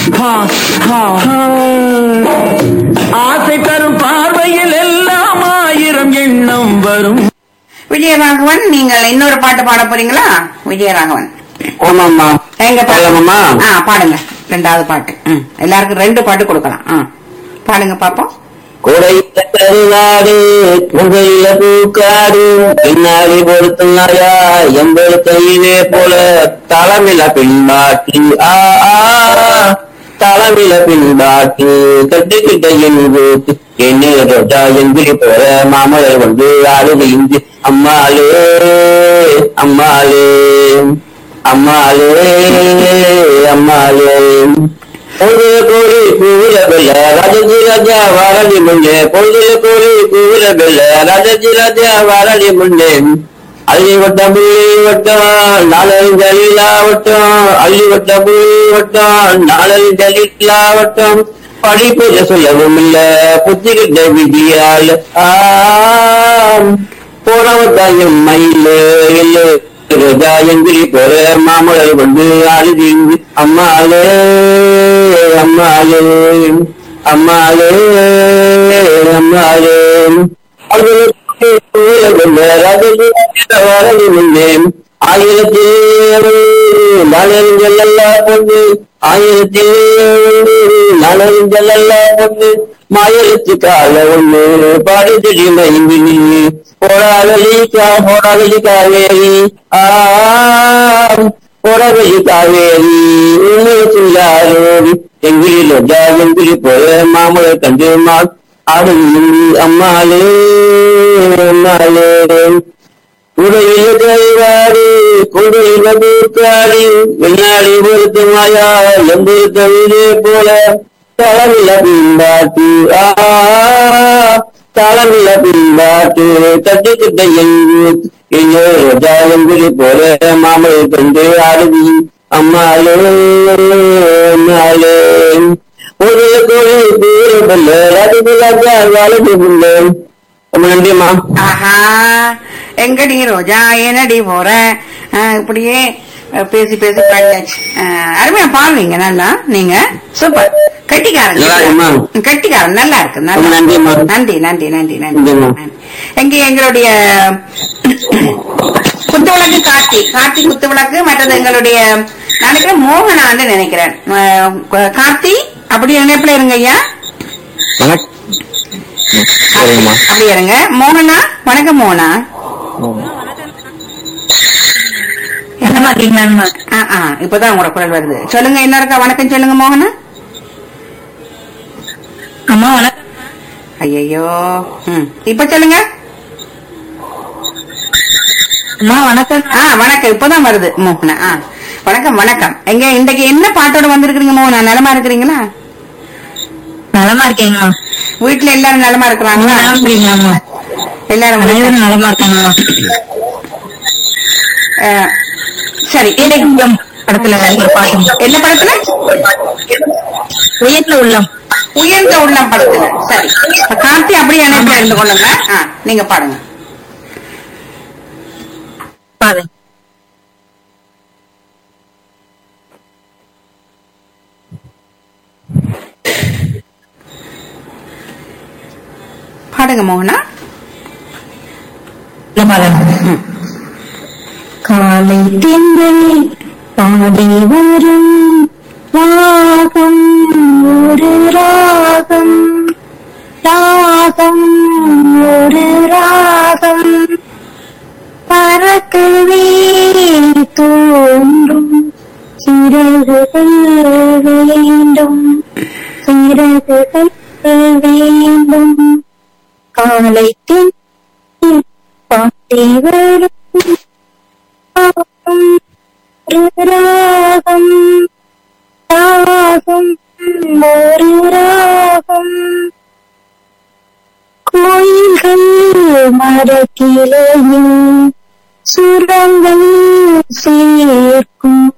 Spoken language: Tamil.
ஹா, ஹா. ஆசை தரும் பார்வையில் எல்லாம் ஆயிரம் எண்ணம் வரும் விஜயராகவன் நீங்கள் இன்னொரு பாட்டு பாட போறீங்களா விஜயராகவன் ஆமாம்மா எங்க பாடலாமாம்மா? ஆ பாடுங்க ரெண்டாவது பாட்டு ம் எல்லாருக்கும் ரெண்டு பாட்டு கொடுக்கலாம் ஆ பாடுங்க பாப்போம் குடையில கருவாடு புகையில பூக்காடு பின்னாடி பொருத்துனாயா எம்பெழுத்த இதே போல தளமில பின்பாட்டி ஆ ஆ தளமில பின்பாட்டி கட்டுக்கிட்ட எங்கு என்ன ரோஜா எங்கிரி போற மாமலர் வந்து ஆடுது இங்கு அம்மாளே அம்மாளே அம்மாளே அம்மாளே பொழுது கோரி கூவில பெல்ல ராஜஜி ராஜா வாரடி முன்னே பொழுது கோரி கூவில பெல்ல ராஜஜி ராஜா வாரடி முன்னே அள்ளி வட்டம் புள்ளி வட்டம் நாலரி ஜலீலா வட்டம் அள்ளி வட்டம் புள்ளி வட்டம் நாலரி ஜலீலா வட்டம் படிப்பு சொல்லவும் இல்ல புத்திரிட்ட விதியால் ஆம் போனவத்தாயும் மயில இல்ல ரோஜாயங்கிரி போற மாமலர் வந்து ஆடுதி அம்மாளே அம்மாளே அம்மாளே அம்மாளே ஆயிரத்தி நாலஞ்சல்லா பொண்ணு ஆயிரத்தி நாலஞ்சல்லா பொண்ணு மாயிரத்து கால ஒண்ணு பாடுதடி மைந்தி போராவலிக்கா போராவலி காவேரி ஆம் போராவலி காவேரி உள்ளாரோடி எங்கிலோ எங்கிரி போல மாமலை கண்டு மா ஆடும் அம்மாளே அம்மாளே குடையில கைவாடி குடையில பூக்காடி வெள்ளாடி பொறுத்து மாயா எம்பொருத்த வீடே போல தளமில்ல பின்பாட்டு ஆ தளமில்ல பின்பாட்டு தட்டுக்கிட்ட எங்கு இன்னொரு ஜாயங்குடி போல மாமலை கொண்டு ஆடுதி அம்மாளே அம்மாளே ஒரு கோழி தூரப்பல்ல ராஜகுலாஜா வாழது புள்ளேன் ரொம்ப நன்றிம்மா ஆஹா எங்கடி ரோஜா என்னடி போற ஆ, இப்படியே அஹ், பேசி பேசி பாடியாச்சு அஹ், அருமையா பாடுவீங்க நல்லா நீங்க சூப்பர் கட்டிக்காரன் நல்லா இருக்குமா? கட்டிக்காரன் நல்லா இருக்கு நல்லா ரொம்ப நன்றிம்மா. நன்றி நன்றி நன்றி நன்றி நன்றிம்மா. எங்க எங்களுடைய குத்துவிளக்கு கார்த்தி கார்த்தி குத்துவிளக்கு மற்றது எங்களுடைய நினைக்கிறேன் மோகனான்னு நினைக்கிறேன் அஹ், கார்த்தி அப்படி நினைப்புல இருங்க ஐயா வணக்கம் சரிம்மா அப்படி இருங்க மோகனா வணக்கம் மோகனா என்னமா இருக்கீங்களா ஆ, ஆ, இப்பதான் உங்களோட குரல் வருது சொல்லுங்க இன்னொருக்கா வணக்கம் சொல்லுங்க மோகனா அம்மா வணக்கம் ஐயோ ம் இப்ப சொல்லுங்க அம்மா வணக்கம் ஆ வணக்கம் இப்பதான் வருது மோகனா ஆ வணக்கம் வணக்கம் எங்க இன்றைக்கு என்ன பாட்டோட வந்திருக்கிறீங்க மோகனா நலமா இருக்கிறீங்களா நலமா இருக்கீங்களா வீட்டுல எல்லாரும் நலமா இருக்கிறாங்களா நலமா இருக்கீங்களாம்மா எல்லாரும் அனைவரும் நலமா இருக்காங்கம்மா ஆ, சரி இன்னைக்கு உள்ளம் படத்துல ஒரு பாட்டு என்ன படத்துல உயர்ந்த உள்ளம் உயர்ந்த உள்ளம் படத்துல சரி இப்ப கார்த்தி அப்படியே இணைப்பு இருந்து கொள்ளுங்க ஆ, நீங்க பாடுங்க பாருங்க பாடுங்க மோகனா இல்ல பாருங்க காலை திங்கள் பாடி வரும் ராகம் ஒரு ராகம் ராகம் ஒரு ராகம் பறக்கவே தோன்றும் சிறகுகள் வேண்டும் சிறகுகள் வேண்டும் காலை திங்கள் பாட்டி வரும் ராகம், ஒரு ராகம் ராகம் ஒரு ராகம் கோயில்கள் மரக்கிளையும் சுரங்கள் சேர்க்கும்